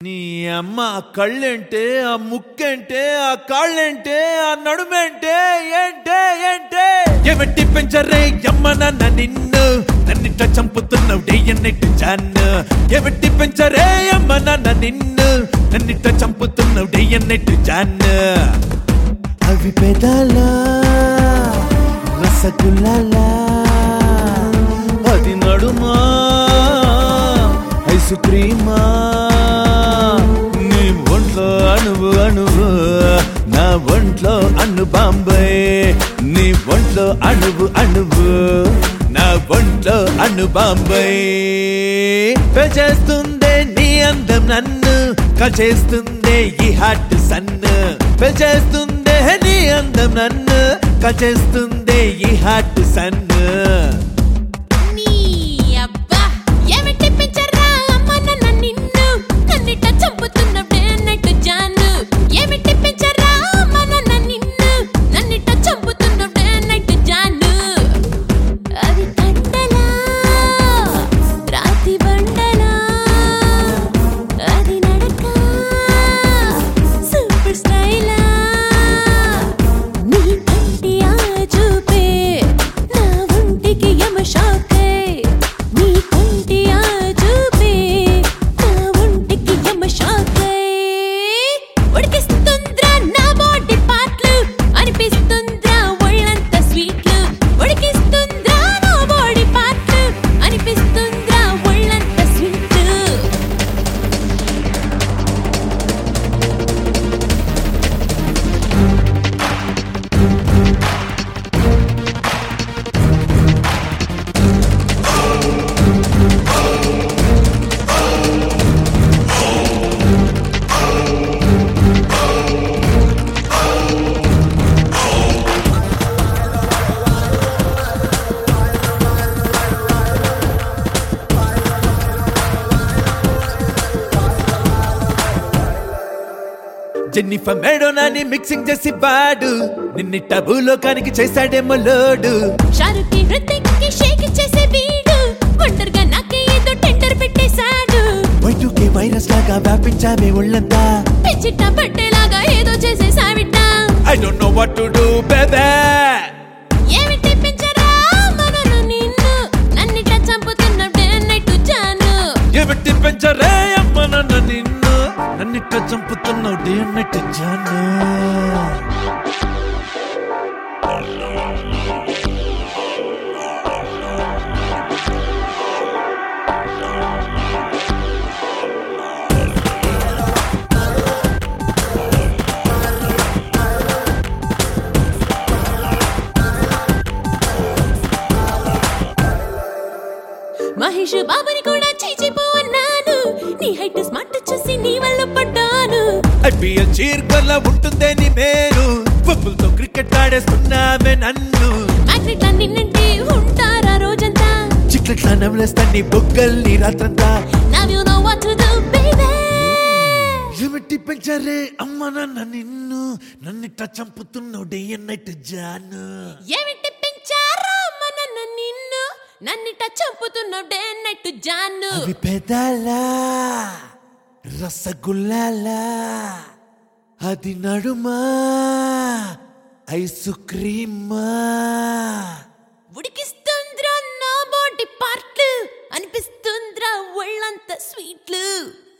నీ అమ్మ ఆ కళ్ళేంటే ఆ ముక్కేంటే ఆ కాళ్ళేంటే ఆ నడుమేంటే ఏంటే ఏంటే ఏమిటి పెంచరే అమ్మ నాన్న నిన్ను నన్నిట్లా చంపుతున్నావు డే అన్నట్టు జాన్ను ఏమిటి పెంచరే అమ్మ నాన్న నిన్ను నన్నిట్లా చంపుతున్నావు డే అన్నట్టు జాన్ను అవి పెదాలా రసగుల్లాలా అది నడుమా ఐసు క్రీమా నీ ఒంట్లో అణువు అణువు నా ఒంట్లో అణు బాంబే నీ ఒంట్లో అణువు అణువు నా ఒంట్లో అణు బాంబే పెంచేస్తుందే నీ అందం నన్ను కచేస్తుందే ఈ హార్ట్ సన్ను పెంచేస్తుందే నీ అందం నన్ను కచేస్తుందే ఈ హార్ట్ సన్ను నీ అబ్బా ఏమిటి పిచ్చర్రా అమ్మ నన్న నిన్ను కన్నిట చంపుతున్నప్పుడే అన్నట్టు జాను ఏమిటి పిచ్చర్రా అమ్మ నన్న నిన్ను నన్నిట చంపుతున్నప్పుడే అన్నట్టు జాను అది కండలా రాతి బండలా అది నడక సూపర్ స్టైలా నీ కంటి ఆ చూపే నా ఒంటికి యమ షాకే నీ కంటి ఆ చూపే నా ఒంటికి యమ షాకే ఉడికిస్తుంద్రా నా బాడీ పార్ట్లు అనిపిస్తుంద్రా ఒళ్ళంత స్వీట్లు ఉడికిస్తుంద్రా నా బాడీ పార్ట్లు అనిపిస్తుంద్రా ఒళ్ళంత స్వీట్లు జెన్నిఫర్ మేడోనాని మిక్సింగ్ చేసి బాడు నిన్ని టబులోకానికి చేశాడేమో లోడు షారుఖ్ కి హృతిక్ కి షేక్ చేసే వీడు ఒంటరిగా నాకే ఏదో టెండర్ పెట్టేశాడు వైటుకే వైరస్ లాగా వ్యాపించామే ఒళ్ళంతా పిచ్చిట్ట పట్టేలాగా ఏదో చేసేసావిట I don't know what to do బేబే ఏమిటి పెంచరా మనను నిన్ను నన్నిట చంపుతున్నట్టే అన్నట్టు జాను ఏమిటి పెంచరే అమ్మ నన్ను నిన్ను నన్నిట్ట చంపుతున్నావు డే అన్నట్టు జాను మహేష్ బాబుని కూడా చీచిపో అన్నాను నీ హైట్ స్మార్ట్ చూసి నీ వల్ల పడ్డాను ఐపీఎల్ చీర్కల్లా ఉంటుందే నీ మేలు పప్పులతో క్రికెట్ ఆడేస్తున్నావే నన్ను మ్యాగ్నెట్ నిన్నంటే ఉంటారా రోజంతా చిక్లెట్లా నవ్వులేస్తా నీ బొగ్గల్ని రాత్రంతా Now you know what to do, baby. ఏమిటి పెంచరే అమ్మ నాన్న నిన్ను నన్నిట్ట చంపుతున్నావు డే అన్నట్టు జాను ఏమిటి పెంచారా మన నిన్ను నన్నిట చంపుతున్నాడే అన్నట్టు జాను అవి పెదాలా రసగుల్లాలా అది నడుమా ఐసు క్రీమా ఉడికిస్తుంద్రా నా బాడీ పార్ట్లు అనిపిస్తుంద్రా ఒళ్ళంత స్వీట్లు